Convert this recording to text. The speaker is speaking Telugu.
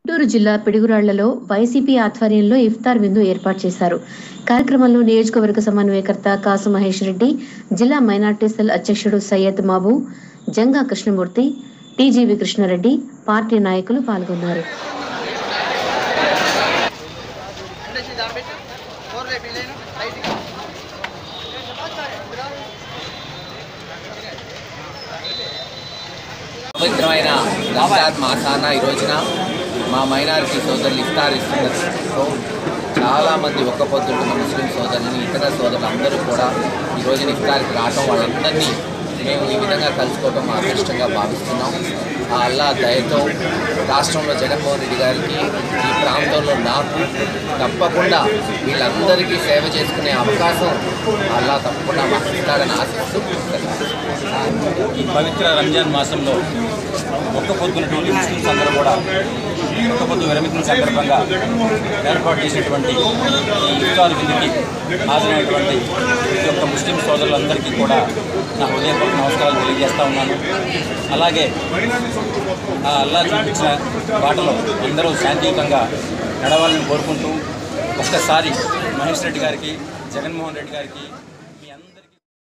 గుంటూరు జిల్లా పిడుగురాళ్లలో వైసీపీ ఆధ్వర్యంలో ఇఫ్తార్ విందు ఏర్పాటు చేశారు కార్యక్రమంలో నియోజకవర్గ సమన్వయకర్త కాసు మహేష్ రెడ్డి జిల్లా మైనార్టీ సెల్ అధ్యక్షుడు సయ్యద్ మాబు జంగా కృష్ణమూర్తి టీజీవి కృష్ణారెడ్డి పార్టీ నాయకులు పాల్గొన్నారు పవిత్రమైన రంజాన్ మాసాన ఈ రోజున మా మైనారిటీ సోదరులు ఇఫ్తార్ ఇస్తున్నారు సో చాలామంది ఒక్క పొద్దున్న ముస్లిం సోదరులు ఇతర సోదరులు అందరూ కూడా ఈ రోజున ఇఫ్తార్కి రావటం వాళ్ళందరినీ మేము ఈ విధంగా కలుసుకోవటం మా అదృష్టంగా భావిస్తున్నాం ఆ అల్లా దయతో రాష్ట్రంలో జగన్మోహన్ రెడ్డి గారికి ఈ ప్రాంతంలో నాకు తప్పకుండా వీళ్ళందరికీ సేవ చేసుకునే అవకాశం అల్లా తప్పకుండా మాకు ఇస్తాడని ఆశిస్తూ ఈ పవిత్ర రంజాన్ మాసంలో ఒక్క పొద్దునటువంటి ముస్లిమ్స్ అందరూ కూడా ఒక్క పొద్దు విరమించిన సందర్భంగా ఏర్పాటు చేసినటువంటి ఈ ఇఫ్తార్ విందుకి హాజరైనటువంటి ప్రతి ఒక్క ముస్లిం సోదరులందరికీ కూడా నా హృదయపూర్వక నమస్కారాలు తెలియజేస్తా ఉన్నాను అలాగే ఆ అల్లా చూపించిన బాటలో అందరూ శాంతియుతంగా నడవాలని కోరుకుంటూ ఒక్కసారి మహేష్ రెడ్డి గారికి జగన్మోహన్ రెడ్డి గారికి